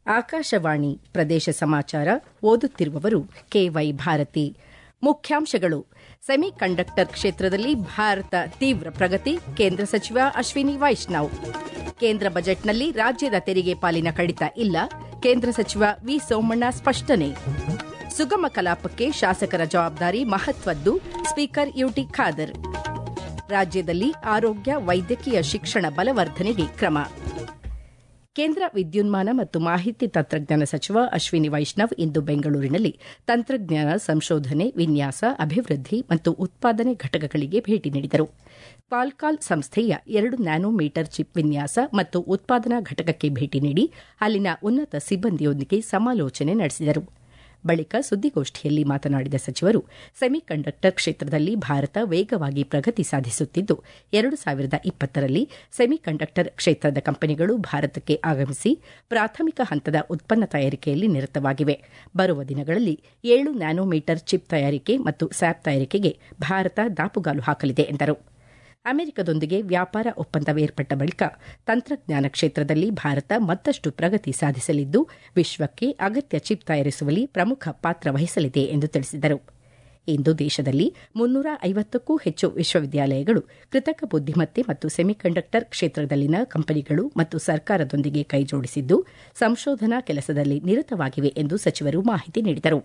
ಆಕಾಶವಾಣಿ ಪ್ರದೇಶ ಸಮಾಚಾರ ಓದುತ್ತಿರುವವರು ಕೆವೈ ಭಾರತಿ ಮುಖ್ಯಾಂಶಗಳು ಸೆಮಿ ಕಂಡಕ್ಟರ್ ಕ್ಷೇತ್ರದಲ್ಲಿ ಭಾರತ ತೀವ್ರ ಪ್ರಗತಿ ಕೇಂದ್ರ ಸಚಿವ ಅಶ್ವಿನಿ ವೈಷ್ಣವ್ ಕೇಂದ್ರ ಬಜೆಟ್ನಲ್ಲಿ ರಾಜ್ಯದ ತೆರಿಗೆ ಪಾಲಿನ ಕಡಿತ ಇಲ್ಲ ಕೇಂದ್ರ ಸಚಿವ ವಿ ಸೋಮಣ್ಣ ಸ್ಪಷ್ಟನೆ ಸುಗಮ ಕಲಾಪಕ್ಕೆ ಶಾಸಕರ ಜವಾಬ್ದಾರಿ ಮಹತ್ವದ್ದು ಸ್ಪೀಕರ್ ಯುಟಿ ಖಾದರ್ ರಾಜ್ಯದಲ್ಲಿ ಆರೋಗ್ಯ ವೈದ್ಯಕೀಯ ಶಿಕ್ಷಣ ಬಲವರ್ಧನೆಗೆ ಕ್ರಮ ಕೇಂದ್ರ ವಿದ್ಯುನ್ಮಾನ ಮತ್ತು ಮಾಹಿತಿ ತಂತ್ರಜ್ಞಾನ ಸಚಿವ ಅಶ್ವಿನಿ ವೈಷ್ಣವ್ ಇಂದು ಬೆಂಗಳೂರಿನಲ್ಲಿ ತಂತ್ರಜ್ಞಾನ ಸಂಶೋಧನೆ ವಿನ್ಯಾಸ ಅಭಿವೃದ್ಧಿ ಮತ್ತು ಉತ್ಪಾದನೆ ಘಟಕಗಳಿಗೆ ಭೇಟಿ ನೀಡಿದರು ಕ್ವಾಲ್ಕಾಲ್ ಸಂಸ್ಥೆಯ ಎರಡು ನ್ಯಾನೋಮೀಟರ್ ಚಿಪ್ ವಿನ್ಯಾಸ ಮತ್ತು ಉತ್ಪಾದನಾ ಘಟಕಕ್ಕೆ ಭೇಟಿ ನೀಡಿ ಅಲ್ಲಿನ ಉನ್ನತ ಸಿಬ್ಬಂದಿಯೊಂದಿಗೆ ಸಮಾಲೋಚನೆ ನಡೆಸಿದರು ಬಳಿಕ ಸುದ್ದಿಗೋಷ್ಠಿಯಲ್ಲಿ ಮಾತನಾಡಿದ ಸಚಿವರು ಸೆಮಿಕಂಡಕ್ಟರ್ ಕ್ಷೇತ್ರದಲ್ಲಿ ಭಾರತ ವೇಗವಾಗಿ ಪ್ರಗತಿ ಸಾಧಿಸುತ್ತಿದ್ದು ಎರಡು ಸಾವಿರದ ಇಪ್ಪತ್ತರಲ್ಲಿ ಸೆಮಿಕಂಡಕ್ಟರ್ ಕ್ಷೇತ್ರದ ಕಂಪನಿಗಳು ಭಾರತಕ್ಕೆ ಆಗಮಿಸಿ ಪ್ರಾಥಮಿಕ ಹಂತದ ಉತ್ಪನ್ನ ತಯಾರಿಕೆಯಲ್ಲಿ ನಿರತವಾಗಿವೆ ಬರುವ ದಿನಗಳಲ್ಲಿ ಏಳು ನ್ಯಾನೋಮೀಟರ್ ಚಿಪ್ ತಯಾರಿಕೆ ಮತ್ತು ಸ್ಯಾಪ್ ತಯಾರಿಕೆಗೆ ಭಾರತ ದಾಪುಗಾಲು ಹಾಕಲಿದೆ ಎಂದರು ಅಮೆರಿಕದೊಂದಿಗೆ ವ್ಯಾಪಾರ ಒಪ್ಪಂದವೇರ್ಪಟ್ಟ ಬಳಿಕ ತಂತ್ರಜ್ಞಾನ ಕ್ಷೇತ್ರದಲ್ಲಿ ಭಾರತ ಮತ್ತಷ್ಟು ಪ್ರಗತಿ ಸಾಧಿಸಲಿದ್ದು ವಿಶ್ವಕ್ಕೆ ಅಗತ್ಯ ಚಿಪ್ ತಯಾರಿಸುವಲ್ಲಿ ಪ್ರಮುಖ ಪಾತ್ರ ವಹಿಸಲಿದೆ ಎಂದು ತಿಳಿಸಿದರು ಇಂದು ದೇಶದಲ್ಲಿ ಮುನ್ನೂರ ಐವತ್ತಕ್ಕೂ ಹೆಚ್ಚು ವಿಶ್ವವಿದ್ಯಾಲಯಗಳು ಕೃತಕ ಬುದ್ದಿಮತ್ತೆ ಮತ್ತು ಸೆಮಿಕಂಡಕ್ಟರ್ ಕ್ಷೇತ್ರದಲ್ಲಿನ ಕಂಪನಿಗಳು ಮತ್ತು ಸರ್ಕಾರದೊಂದಿಗೆ ಕೈಜೋಡಿಸಿದ್ದು ಸಂಶೋಧನಾ ಕೆಲಸದಲ್ಲಿ ನಿರತವಾಗಿವೆ ಎಂದು ಸಚಿವರು ಮಾಹಿತಿ ನೀಡಿದರು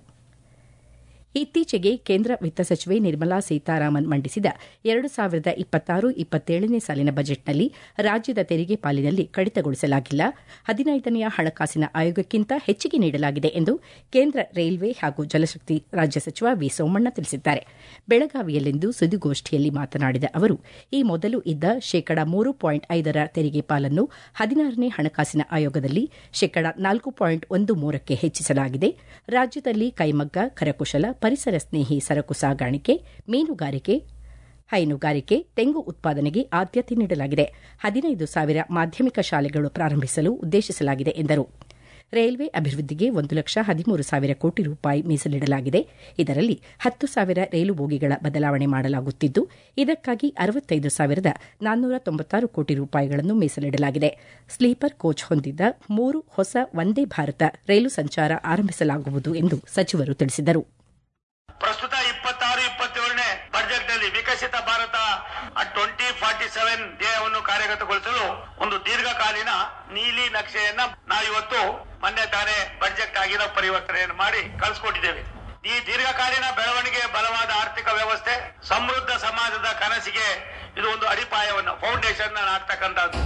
ಇತ್ತೀಚೆಗೆ ಕೇಂದ್ರ ವಿತ್ತ ಸಚಿವೆ ನಿರ್ಮಲಾ ಸೀತಾರಾಮನ್ ಮಂಡಿಸಿದ ಎರಡು ಸಾವಿರದ ಇಪ್ಪತ್ತಾರು ಇಪ್ಪತ್ತೇಳನೇ ಸಾಲಿನ ಬಜೆಟ್ನಲ್ಲಿ ರಾಜ್ಯದ ತೆರಿಗೆ ಪಾಲಿನಲ್ಲಿ ಕಡಿತಗೊಳಿಸಲಾಗಿಲ್ಲ ಹದಿನೈದನೆಯ ಹಣಕಾಸಿನ ಆಯೋಗಕ್ಕಿಂತ ಹೆಚ್ಚಿಗೆ ನೀಡಲಾಗಿದೆ ಎಂದು ಕೇಂದ್ರ ರೈಲ್ವೆ ಹಾಗೂ ಜಲಶಕ್ತಿ ರಾಜ್ಯ ಸಚಿವ ವಿ ಸೋಮಣ್ಣ ತಿಳಿಸಿದ್ದಾರೆ ಬೆಳಗಾವಿಯಲ್ಲಿಂದು ಸುದ್ದಿಗೋಷ್ಠಿಯಲ್ಲಿ ಮಾತನಾಡಿದ ಅವರು ಈ ಮೊದಲು ಇದ್ದ ಶೇಕಡ ಮೂರು ಪಾಯಿಂಟ್ ಐದರ ತೆರಿಗೆ ಪಾಲನ್ನು ಹದಿನಾರನೇ ಹಣಕಾಸಿನ ಆಯೋಗದಲ್ಲಿ ಶೇಕಡ ನಾಲ್ಕು ಪಾಯಿಂಟ್ ಒಂದು ಮೂರಕ್ಕೆ ಹೆಚ್ಚಿಸಲಾಗಿದೆ ರಾಜ್ಯದಲ್ಲಿ ಕೈಮಗ್ಗ ಕರಕುಶಲ ಪರಿಸರ ಸ್ನೇಹಿ ಸರಕು ಸಾಗಾಣಿಕೆ ಮೀನುಗಾರಿಕೆ ಹೈನುಗಾರಿಕೆ ತೆಂಗು ಉತ್ಪಾದನೆಗೆ ಆದ್ಯತೆ ನೀಡಲಾಗಿದೆ ಹದಿನೈದು ಸಾವಿರ ಮಾಧ್ಯಮಿಕ ಶಾಲೆಗಳು ಪ್ರಾರಂಭಿಸಲು ಉದ್ದೇಶಿಸಲಾಗಿದೆ ಎಂದರು ರೈಲ್ವೆ ಅಭಿವೃದ್ಧಿಗೆ ಒಂದು ಲಕ್ಷ ಹದಿಮೂರು ಸಾವಿರ ಕೋಟಿ ರೂಪಾಯಿ ಮೀಸಲಿಡಲಾಗಿದೆ ಇದರಲ್ಲಿ ಹತ್ತು ಸಾವಿರ ರೈಲು ಬೋಗಿಗಳ ಬದಲಾವಣೆ ಮಾಡಲಾಗುತ್ತಿದ್ದು ಇದಕ್ಕಾಗಿ ಅರವತ್ತೈದು ಸಾವಿರದ ನಾನ್ನೂರ ತೊಂಬತ್ತಾರು ಕೋಟಿ ರೂಪಾಯಿಗಳನ್ನು ಮೀಸಲಿಡಲಾಗಿದೆ ಸ್ಲೀಪರ್ ಕೋಚ್ ಹೊಂದಿದ್ದ ಮೂರು ಹೊಸ ವಂದೇ ಭಾರತ ರೈಲು ಸಂಚಾರ ಆರಂಭಿಸಲಾಗುವುದು ಎಂದು ಸಚಿವರು ತಿಳಿಸಿದರು ಪ್ರಸ್ತುತ ಇಪ್ಪತ್ತಾರು ಇಪ್ಪತ್ತೇಳನೇ ಬಜೆಟ್ ನಲ್ಲಿ Viksit Bharat twenty forty seven ಧ್ಯೇಯವನ್ನು ಕಾರ್ಯಗತಗೊಳಿಸಲು ಒಂದು ದೀರ್ಘಕಾಲೀನ ನೀಲಿ ನಕ್ಷೆಯನ್ನ ನಾವಿವತ್ತು ಮೊನ್ನೆ ತಾನೇ ಬಜೆಟ್ ಆಗಿರೋ ಪರಿವರ್ತನೆಯನ್ನು ಮಾಡಿ ಕಳಿಸ್ಕೊಟ್ಟಿದ್ದೇವೆ ಈ ದೀರ್ಘಕಾಲೀನ ಬೆಳವಣಿಗೆ ಬಲವಾದ ಆರ್ಥಿಕ ವ್ಯವಸ್ಥೆ ಸಮೃದ್ಧ ಸಮಾಜದ ಕನಸಿಗೆ ಇದು ಒಂದು ಅಡಿಪಾಯವನ್ನು ಫೌಂಡೇಶನ್ ಆಗ್ತಕ್ಕಂಥದ್ದು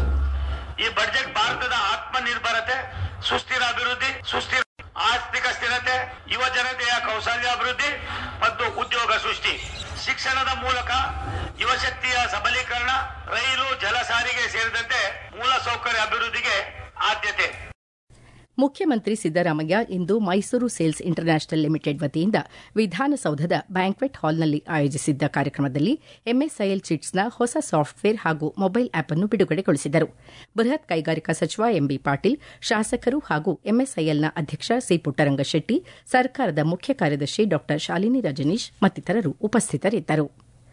ಈ ಬಜೆಟ್ ಭಾರತದ ಆತ್ಮನಿರ್ಭರತೆ ಸುಸ್ಥಿರ ಅಭಿವೃದ್ಧಿ ಸುಸ್ಥಿರ ಆರ್ಥಿಕ ಸ್ಥಿರತೆ ಯುವ ಜನತೆಯ ಕೌಶಲ್ಯಾಭಿವೃದ್ಧಿ ಮತ್ತು ಉದ್ಯೋಗ ಸೃಷ್ಟಿ ಶಿಕ್ಷಣದ ಮೂಲಕ ಯುವಶಕ್ತಿಯ ಸಬಲೀಕರಣ ರೈಲು ಜಲ ಸಾರಿಗೆ ಸೇರಿದಂತೆ ಮೂಲಸೌಕರ್ಯ ಅಭಿವೃದ್ಧಿಗೆ ಆದ್ಯತೆ ಮುಖ್ಯಮಂತ್ರಿ ಸಿದ್ದರಾಮಯ್ಯ ಇಂದು ಮೈಸೂರು ಸೇಲ್ಸ್ ಇಂಟರ್ನ್ಯಾಷನಲ್ ಲಿಮಿಟೆಡ್ ವತಿಯಿಂದ ವಿಧಾನಸೌಧದ ಬ್ಯಾಂಕ್ವೆಟ್ ಹಾಲ್ನಲ್ಲಿ ಆಯೋಜಿಸಿದ್ದ ಕಾರ್ಯಕ್ರಮದಲ್ಲಿ ಎಂಎಸ್ಐಎಲ್ ಚಿಟ್ಸ್ನ ಹೊಸ ಸಾಫ್ಟ್ವೇರ್ ಹಾಗೂ ಮೊಬೈಲ್ ಆಪ್ ಅನ್ನು ಬಿಡುಗಡೆಗೊಳಿಸಿದರು ಬೃಹತ್ ಕೈಗಾರಿಕಾ ಸಚಿವ ಎಂಬಿ ಪಾಟೀಲ್ ಶಾಸಕರು ಹಾಗೂ ಎಂಎಸ್ಐಎಲ್ನ ಅಧ್ಯಕ್ಷ ಸಿ ಪುಟ್ಟರಂಗಶೆಟ್ಟಿ ಸರ್ಕಾರದ ಮುಖ್ಯ ಕಾರ್ಯದರ್ಶಿ ಡಾ ಶಾಲಿನಿ ರಜನೀಶ್ ಮತ್ತಿತರರು ಉಪಸ್ಥಿತರಿದ್ದರು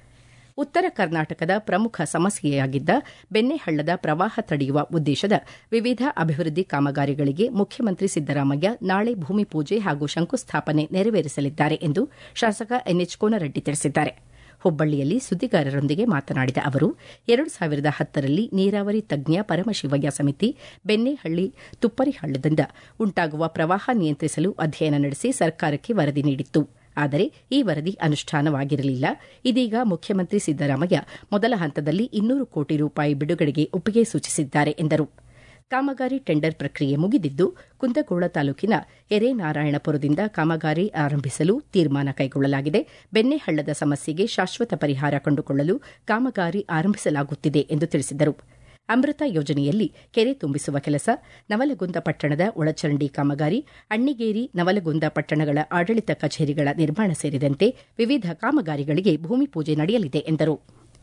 ಉತ್ತರ ಕರ್ನಾಟಕದ ಪ್ರಮುಖ ಸಮಸ್ಯೆಯಾಗಿದ್ದ ಬೆಣ್ಣೆಹಳ್ಳದ ಪ್ರವಾಹ ತಡೆಯುವ ಉದ್ದೇಶದ ವಿವಿಧ ಅಭಿವೃದ್ಧಿ ಕಾಮಗಾರಿಗಳಿಗೆ ಮುಖ್ಯಮಂತ್ರಿ ಸಿದ್ದರಾಮಯ್ಯ ನಾಳೆ ಭೂಮಿ ಪೂಜೆ ಹಾಗೂ ಶಂಕುಸ್ಥಾಪನೆ ನೆರವೇರಿಸಲಿದ್ದಾರೆ ಎಂದು ಶಾಸಕ ಎನ್ಎಚ್ ಕೋನರೆಡ್ಡಿ ತಿಳಿಸಿದ್ದಾರೆ ಹುಬ್ಬಳ್ಳಿಯಲ್ಲಿ ಸುದ್ದಿಗಾರರೊಂದಿಗೆ ಮಾತನಾಡಿದ ಅವರು ಎರಡು ಸಾವಿರದ ಹತ್ತರಲ್ಲಿ ನೀರಾವರಿ ತಜ್ಞ ಪರಮಶಿವಯ್ಯ ಸಮಿತಿ ಬೆಣ್ಣೆಹಳ್ಳಿ ತುಪ್ಪರಿಹಳ್ಳದಿಂದ ಉಂಟಾಗುವ ಪ್ರವಾಹ ನಿಯಂತ್ರಿಸಲು ಅಧ್ಯಯನ ನಡೆಸಿ ಸರ್ಕಾರಕ್ಕೆ ವರದಿ ನೀಡಿತ್ತು ಆದರೆ ಈ ವರದಿ ಅನುಷ್ಠಾನವಾಗಿರಲಿಲ್ಲ ಇದೀಗ ಮುಖ್ಯಮಂತ್ರಿ ಸಿದ್ದರಾಮಯ್ಯ ಮೊದಲ ಹಂತದಲ್ಲಿ ಇನ್ನೂರು ಕೋಟಿ ರೂಪಾಯಿ ಬಿಡುಗಡೆಗೆ ಒಪ್ಪಿಗೆ ಸೂಚಿಸಿದ್ದಾರೆ ಎಂದರು ಕಾಮಗಾರಿ ಟೆಂಡರ್ ಪ್ರಕ್ರಿಯೆ ಮುಗಿದಿದ್ದು ಕುಂದಗೋಳ ತಾಲೂಕಿನ ಎರೆನಾರಾಯಣಪುರದಿಂದ ಕಾಮಗಾರಿ ಆರಂಭಿಸಲು ತೀರ್ಮಾನ ಕೈಗೊಳ್ಳಲಾಗಿದೆ ಬೆಣ್ಣೆಹಳ್ಳದ ಸಮಸ್ಯೆಗೆ ಶಾಶ್ವತ ಪರಿಹಾರ ಕಂಡುಕೊಳ್ಳಲು ಕಾಮಗಾರಿ ಆರಂಭಿಸಲಾಗುತ್ತಿದೆ ಎಂದು ತಿಳಿಸಿದರು ಅಮೃತ ಯೋಜನೆಯಲ್ಲಿ ಕೆರೆ ತುಂಬಿಸುವ ಕೆಲಸ ನವಲಗುಂದ ಪಟ್ಟಣದ ಒಳಚರಂಡಿ ಕಾಮಗಾರಿ ಅಣ್ಣಿಗೇರಿ ನವಲಗುಂದ ಪಟ್ಟಣಗಳ ಆಡಳಿತ ಕಚೇರಿಗಳ ನಿರ್ಮಾಣ ಸೇರಿದಂತೆ ವಿವಿಧ ಕಾಮಗಾರಿಗಳಿಗೆ ಭೂಮಿ ಪೂಜೆ ನಡೆಯಲಿದೆ ಎಂದರು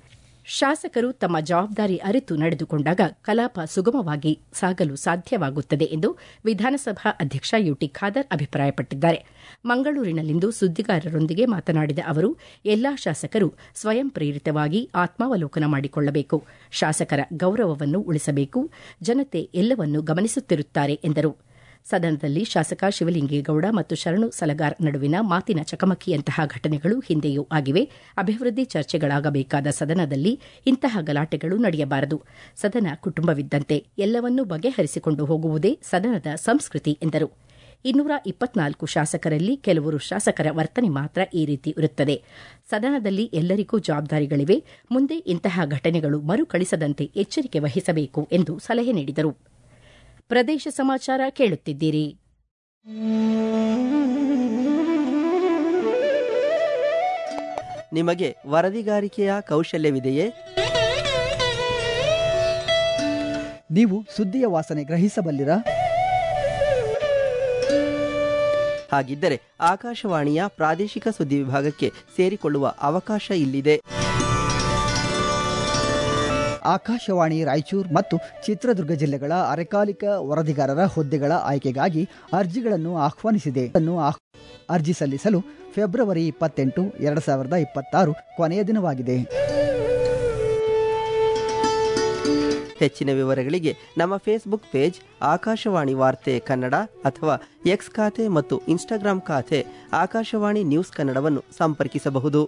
ಶಾಸಕರು ತಮ್ಮ ಜವಾಬ್ದಾರಿ ಅರಿತು ನಡೆದುಕೊಂಡಾಗ ಕಲಾಪ ಸುಗಮವಾಗಿ ಸಾಗಲು ಸಾಧ್ಯವಾಗುತ್ತದೆ ಎಂದು ವಿಧಾನಸಭಾ ಅಧ್ಯಕ್ಷ ಯುಟಿ ಖಾದರ್ ಅಭಿಪ್ರಾಯಪಟ್ಟಿದ್ದಾರೆ ಮಂಗಳೂರಿನಲ್ಲಿಂದು ಸುದ್ದಿಗಾರರೊಂದಿಗೆ ಮಾತನಾಡಿದ ಅವರು ಎಲ್ಲಾ ಶಾಸಕರು ಸ್ವಯಂ ಪ್ರೇರಿತವಾಗಿ ಆತ್ಮಾವಲೋಕನ ಮಾಡಿಕೊಳ್ಳಬೇಕು ಶಾಸಕರ ಗೌರವವನ್ನು ಉಳಿಸಬೇಕು ಜನತೆ ಎಲ್ಲವನ್ನು ಗಮನಿಸುತ್ತಿರುತ್ತಾರೆ ಎಂದರು ಸದನದಲ್ಲಿ ಶಾಸಕ ಶಿವಲಿಂಗೇಗೌಡ ಮತ್ತು ಶರಣು ಸಲಗಾರ್ ನಡುವಿನ ಮಾತಿನ ಚಕಮಕಿಯಂತಹ ಘಟನೆಗಳು ಹಿಂದೆಯೂ ಆಗಿವೆ ಅಭಿವೃದ್ಧಿ ಚರ್ಚೆಗಳಾಗಬೇಕಾದ ಸದನದಲ್ಲಿ ಇಂತಹ ಗಲಾಟೆಗಳು ನಡೆಯಬಾರದು ಸದನ ಕುಟುಂಬವಿದ್ದಂತೆ ಎಲ್ಲವನ್ನೂ ಬಗೆಹರಿಸಿಕೊಂಡು ಹೋಗುವುದೇ ಸದನದ ಸಂಸ್ಕೃತಿ ಎಂದರು ಇನ್ನೂರ ಇಪ್ಪತ್ನಾಲ್ಕು ಶಾಸಕರಲ್ಲಿ ಕೆಲವರು ಶಾಸಕರ ವರ್ತನೆ ಮಾತ್ರ ಈ ರೀತಿ ಇರುತ್ತದೆ ಸದನದಲ್ಲಿ ಎಲ್ಲರಿಗೂ ಜವಾಬ್ದಾರಿಗಳಿವೆ ಮುಂದೆ ಇಂತಹ ಘಟನೆಗಳು ಮರುಕಳಿಸದಂತೆ ಎಚ್ಚರಿಕೆ ವಹಿಸಬೇಕು ಎಂದು ಸಲಹೆ ನೀಡಿದರು ಪ್ರದೇಶ ಸಮಾಚಾರ ಕೇಳುತ್ತಿದ್ದೀರಿ ನಿಮಗೆ ವರದಿಗಾರಿಕೆಯ ಕೌಶಲ್ಯವಿದೆಯೇ ನೀವು ಸುದ್ದಿಯ ವಾಸನೆ ಗ್ರಹಿಸಬಲ್ಲಿರಾ ಹಾಗಿದ್ದರೆ ಆಕಾಶವಾಣಿಯ ಪ್ರಾದೇಶಿಕ ಸುದ್ದಿ ವಿಭಾಗಕ್ಕೆ ಸೇರಿಕೊಳ್ಳುವ ಅವಕಾಶ ಇಲ್ಲಿದೆ ಆಕಾಶವಾಣಿ ರಾಯಚೂರು ಮತ್ತು ಚಿತ್ರದುರ್ಗ ಜಿಲ್ಲೆಗಳ ಅರೆಕಾಲಿಕ ವರದಿಗಾರರ ಹುದ್ದೆಗಳ ಆಯ್ಕೆಗಾಗಿ ಅರ್ಜಿಗಳನ್ನು ಆಹ್ವಾನಿಸಿದೆ ಅನ್ನು ಆಹ್- ಅರ್ಜಿ ಸಲ್ಲಿಸಲು ಫೆಬ್ರವರಿ ಇಪ್ಪತ್ತೆಂಟು ಎರಡು ಸಾವಿರದ ಇಪ್ಪತ್ತಾರು ಕೊನೆಯ ದಿನವಾಗಿದೆ ಹೆಚ್ಚಿನ ವಿವರಗಳಿಗೆ ನಮ್ಮ ಫೇಸ್ಬುಕ್ ಪೇಜ್ ಆಕಾಶವಾಣಿ ವಾರ್ತೆ ಕನ್ನಡ ಅಥವಾ ಎಕ್ಸ್ ಖಾತೆ ಮತ್ತು ಇನ್ಸ್ಟಾಗ್ರಾಂ ಖಾತೆ ಆಕಾಶವಾಣಿ ನ್ಯೂಸ್ ಕನ್ನಡವನ್ನು ಸಂಪರ್ಕಿಸಬಹುದು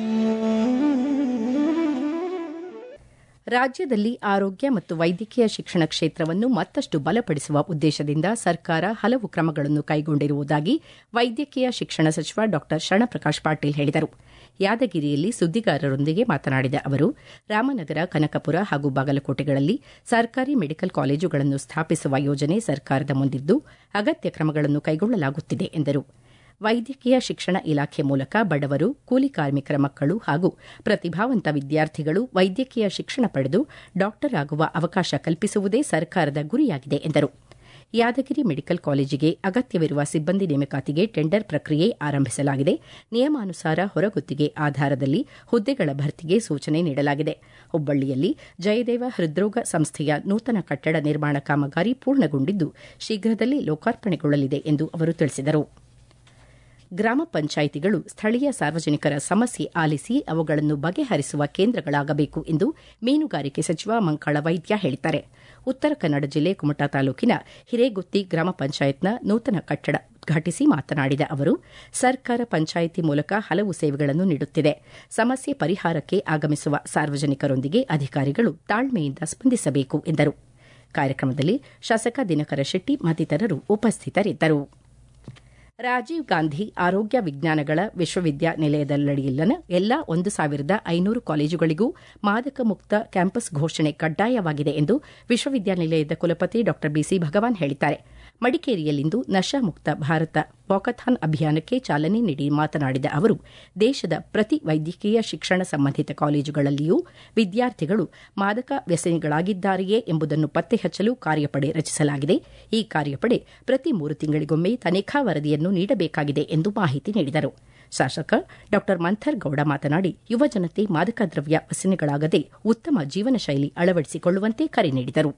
ರಾಜ್ಯದಲ್ಲಿ ಆರೋಗ್ಯ ಮತ್ತು ವೈದ್ಯಕೀಯ ಶಿಕ್ಷಣ ಕ್ಷೇತ್ರವನ್ನು ಮತ್ತಷ್ಟು ಬಲಪಡಿಸುವ ಉದ್ದೇಶದಿಂದ ಸರ್ಕಾರ ಹಲವು ಕ್ರಮಗಳನ್ನು ಕೈಗೊಂಡಿರುವುದಾಗಿ ವೈದ್ಯಕೀಯ ಶಿಕ್ಷಣ ಸಚಿವ ಡಾ ಶರಣಪ್ರಕಾಶ್ ಪಾಟೀಲ್ ಹೇಳಿದರು ಯಾದಗಿರಿಯಲ್ಲಿ ಸುದ್ದಿಗಾರರೊಂದಿಗೆ ಮಾತನಾಡಿದ ಅವರು ರಾಮನಗರ ಕನಕಪುರ ಹಾಗೂ ಬಾಗಲಕೋಟೆಗಳಲ್ಲಿ ಸರ್ಕಾರಿ ಮೆಡಿಕಲ್ ಕಾಲೇಜುಗಳನ್ನು ಸ್ಥಾಪಿಸುವ ಯೋಜನೆ ಸರ್ಕಾರದ ಮುಂದಿದ್ದು ಅಗತ್ಯ ಕ್ರಮಗಳನ್ನು ಕೈಗೊಳ್ಳಲಾಗುತ್ತಿದೆ ಎಂದರು ವೈದ್ಯಕೀಯ ಶಿಕ್ಷಣ ಇಲಾಖೆ ಮೂಲಕ ಬಡವರು ಕೂಲಿ ಕಾರ್ಮಿಕರ ಮಕ್ಕಳು ಹಾಗೂ ಪ್ರತಿಭಾವಂತ ವಿದ್ಯಾರ್ಥಿಗಳು ವೈದ್ಯಕೀಯ ಶಿಕ್ಷಣ ಪಡೆದು ಡಾಕ್ಟರ್ ಆಗುವ ಅವಕಾಶ ಕಲ್ಪಿಸುವುದೇ ಸರ್ಕಾರದ ಗುರಿಯಾಗಿದೆ ಎಂದರು ಯಾದಗಿರಿ ಮೆಡಿಕಲ್ ಕಾಲೇಜಿಗೆ ಅಗತ್ಯವಿರುವ ಸಿಬ್ಬಂದಿ ನೇಮಕಾತಿಗೆ ಟೆಂಡರ್ ಪ್ರಕ್ರಿಯೆ ಆರಂಭಿಸಲಾಗಿದೆ ನಿಯಮಾನುಸಾರ ಹೊರಗುತ್ತಿಗೆ ಆಧಾರದಲ್ಲಿ ಹುದ್ದೆಗಳ ಭರ್ತಿಗೆ ಸೂಚನೆ ನೀಡಲಾಗಿದೆ ಹುಬ್ಬಳ್ಳಿಯಲ್ಲಿ ಜಯದೇವ ಹೃದ್ರೋಗ ಸಂಸ್ಥೆಯ ನೂತನ ಕಟ್ಟಡ ನಿರ್ಮಾಣ ಕಾಮಗಾರಿ ಪೂರ್ಣಗೊಂಡಿದ್ದು ಶೀಘ್ರದಲ್ಲೇ ಲೋಕಾರ್ಪಣೆಗೊಳ್ಳಲಿದೆ ಎಂದು ಅವರು ತಿಳಿಸಿದರು ಗ್ರಾಮ ಪಂಚಾಯಿತಿಗಳು ಸ್ಥಳೀಯ ಸಾರ್ವಜನಿಕರ ಸಮಸ್ಯೆ ಆಲಿಸಿ ಅವುಗಳನ್ನು ಬಗೆಹರಿಸುವ ಕೇಂದ್ರಗಳಾಗಬೇಕು ಎಂದು ಮೀನುಗಾರಿಕೆ ಸಚಿವ ಮಂಕಾಳ ವೈದ್ಯ ಹೇಳಿದ್ದಾರೆ ಉತ್ತರ ಕನ್ನಡ ಜಿಲ್ಲೆ ಕುಮಟಾ ತಾಲೂಕಿನ ಹಿರೇಗುತ್ತಿ ಗ್ರಾಮ ಪಂಚಾಯತ್ನ ನೂತನ ಕಟ್ಟಡ ಉದ್ಘಾಟಿಸಿ ಮಾತನಾಡಿದ ಅವರು ಸರ್ಕಾರ ಪಂಚಾಯಿತಿ ಮೂಲಕ ಹಲವು ಸೇವೆಗಳನ್ನು ನೀಡುತ್ತಿದೆ ಸಮಸ್ಯೆ ಪರಿಹಾರಕ್ಕೆ ಆಗಮಿಸುವ ಸಾರ್ವಜನಿಕರೊಂದಿಗೆ ಅಧಿಕಾರಿಗಳು ತಾಳ್ಮೆಯಿಂದ ಸ್ಪಂದಿಸಬೇಕು ಎಂದರು ಕಾರ್ಯಕ್ರಮದಲ್ಲಿ ಶಾಸಕ ದಿನಕರ ಶೆಟ್ಟಿ ಮತ್ತಿತರರು ಉಪಸ್ಥಿತರಿದ್ದರು ರಾಜೀವ್ ಗಾಂಧಿ ಆರೋಗ್ಯ ವಿಜ್ಞಾನಗಳ ವಿಶ್ವವಿದ್ಯಾನಿಲಯದಲ್ಲಿನ ಎಲ್ಲ ಒಂದು ಸಾವಿರದ ಐನೂರು ಕಾಲೇಜುಗಳಿಗೂ ಮಾದಕ ಮುಕ್ತ ಕ್ಯಾಂಪಸ್ ಘೋಷಣೆ ಕಡ್ಡಾಯವಾಗಿದೆ ಎಂದು ವಿಶ್ವವಿದ್ಯಾನಿಲಯದ ಕುಲಪತಿ ಡಾ ಬಿಸಿ ಭಗವಾನ್ ಹೇಳಿದ್ದಾರೆ ಮಡಿಕೇರಿಯಲ್ಲಿಂದು ನಶಾ ಮುಕ್ತ ಭಾರತ ವಾಕಥಾನ್ ಅಭಿಯಾನಕ್ಕೆ ಚಾಲನೆ ನೀಡಿ ಮಾತನಾಡಿದ ಅವರು ದೇಶದ ಪ್ರತಿ ವೈದ್ಯಕೀಯ ಶಿಕ್ಷಣ ಸಂಬಂಧಿತ ಕಾಲೇಜುಗಳಲ್ಲಿಯೂ ವಿದ್ಯಾರ್ಥಿಗಳು ಮಾದಕ ವ್ಯಸನಿಗಳಾಗಿದ್ದಾರೆಯೇ ಎಂಬುದನ್ನು ಪತ್ತೆ ಹಚ್ಚಲು ಕಾರ್ಯಪಡೆ ರಚಿಸಲಾಗಿದೆ ಈ ಕಾರ್ಯಪಡೆ ಪ್ರತಿ ಮೂರು ತಿಂಗಳಿಗೊಮ್ಮೆ ತನಿಖಾ ವರದಿಯನ್ನು ನೀಡಬೇಕಾಗಿದೆ ಎಂದು ಮಾಹಿತಿ ನೀಡಿದರು ಶಾಸಕ ಡಾ ಮಂಥರ್ ಗೌಡ ಮಾತನಾಡಿ ಯುವಜನತೆ ಮಾದಕ ದ್ರವ್ಯ ವ್ಯಸನಿಗಳಾಗದೆ ಉತ್ತಮ ಜೀವನ ಶೈಲಿ ಅಳವಡಿಸಿಕೊಳ್ಳುವಂತೆ ಕರೆ ನೀಡಿದರು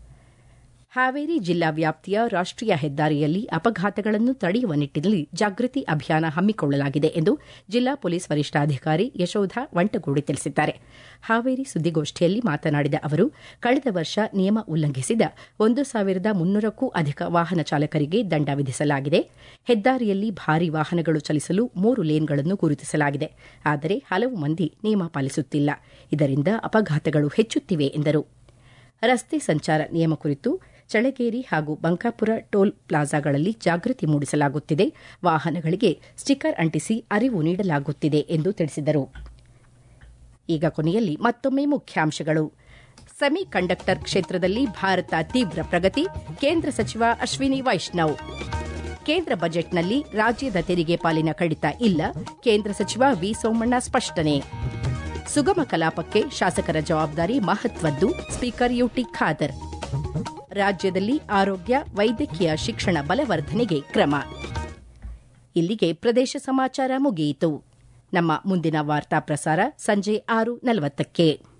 ಹಾವೇರಿ ಜಿಲ್ಲಾ ವ್ಯಾಪ್ತಿಯ ರಾಷ್ಟೀಯ ಹೆದ್ದಾರಿಯಲ್ಲಿ ಅಪಘಾತಗಳನ್ನು ತಡೆಯುವ ನಿಟ್ಟಿನಲ್ಲಿ ಜಾಗೃತಿ ಅಭಿಯಾನ ಹಮ್ಮಿಕೊಳ್ಳಲಾಗಿದೆ ಎಂದು ಜಿಲ್ಲಾ ಪೊಲೀಸ್ ವರಿಷ್ಠಾಧಿಕಾರಿ ಯಶೋಧ ವಂಟಗೂಡಿ ತಿಳಿಸಿದ್ದಾರೆ ಹಾವೇರಿ ಸುದ್ದಿಗೋಷ್ಠಿಯಲ್ಲಿ ಮಾತನಾಡಿದ ಅವರು ಕಳೆದ ವರ್ಷ ನಿಯಮ ಉಲ್ಲಂಘಿಸಿದ ಒಂದು ಸಾವಿರದ ಮುನ್ನೂರಕ್ಕೂ ಅಧಿಕ ವಾಹನ ಚಾಲಕರಿಗೆ ದಂಡ ವಿಧಿಸಲಾಗಿದೆ ಹೆದ್ದಾರಿಯಲ್ಲಿ ಭಾರಿ ವಾಹನಗಳು ಚಲಿಸಲು ಮೂರು ಲೇನ್ಗಳನ್ನು ಗುರುತಿಸಲಾಗಿದೆ ಆದರೆ ಹಲವು ಮಂದಿ ನಿಯಮ ಪಾಲಿಸುತ್ತಿಲ್ಲ ಇದರಿಂದ ಅಪಘಾತಗಳು ಹೆಚ್ಚುತ್ತಿವೆ ಎಂದರು ರಸ್ತೆ ಸಂಚಾರ ನಿಯಮ ಕುರಿತು ಚಳಗೇರಿ ಹಾಗೂ ಬಂಕಾಪುರ ಟೋಲ್ ಪ್ಲಾಜಾಗಳಲ್ಲಿ ಜಾಗೃತಿ ಮೂಡಿಸಲಾಗುತ್ತಿದೆ ವಾಹನಗಳಿಗೆ ಸ್ಟಿಕ್ಕರ್ ಅಂಟಿಸಿ ಅರಿವು ನೀಡಲಾಗುತ್ತಿದೆ ಎಂದು ತಿಳಿಸಿದರು ಈಗ ಕೊನೆಯಲ್ಲಿ ಮತ್ತೊಮ್ಮೆ ಮುಖ್ಯಾಂಶಗಳು ಸೆಮಿ ಕಂಡಕ್ಟರ್ ಕ್ಷೇತ್ರದಲ್ಲಿ ಭಾರತ ತೀವ್ರ ಪ್ರಗತಿ ಕೇಂದ್ರ ಸಚಿವ ಅಶ್ವಿನಿ ವೈಷ್ಣವ್ ಕೇಂದ್ರ ಬಜೆಟ್ನಲ್ಲಿ ರಾಜ್ಯದ ತೆರಿಗೆ ಪಾಲಿನ ಕಡಿತ ಇಲ್ಲ ಕೇಂದ್ರ ಸಚಿವ ವಿ ಸೋಮಣ್ಣ ಸ್ಪಷ್ಟನೆ ಸುಗಮ ಕಲಾಪಕ್ಕೆ ಶಾಸಕರ ಜವಾಬ್ದಾರಿ ಮಹತ್ವದ್ದು ಸ್ಪೀಕರ್ ಯುಟಿ ಖಾದರ್ ರಾಜ್ಯದಲ್ಲಿ ಆರೋಗ್ಯ ವೈದ್ಯಕೀಯ ಶಿಕ್ಷಣ ಬಲವರ್ಧನೆಗೆ ಕ್ರಮ ಇಲ್ಲಿಗೆ ಪ್ರದೇಶ ಸಮಾಚಾರ ಮುಗಿಯಿತು ನಮ್ಮ ಮುಂದಿನ ವಾರ್ತಾ ಪ್ರಸಾರ ಸಂಜೆ ಆರು ನಲವತ್ತಕ್ಕೆ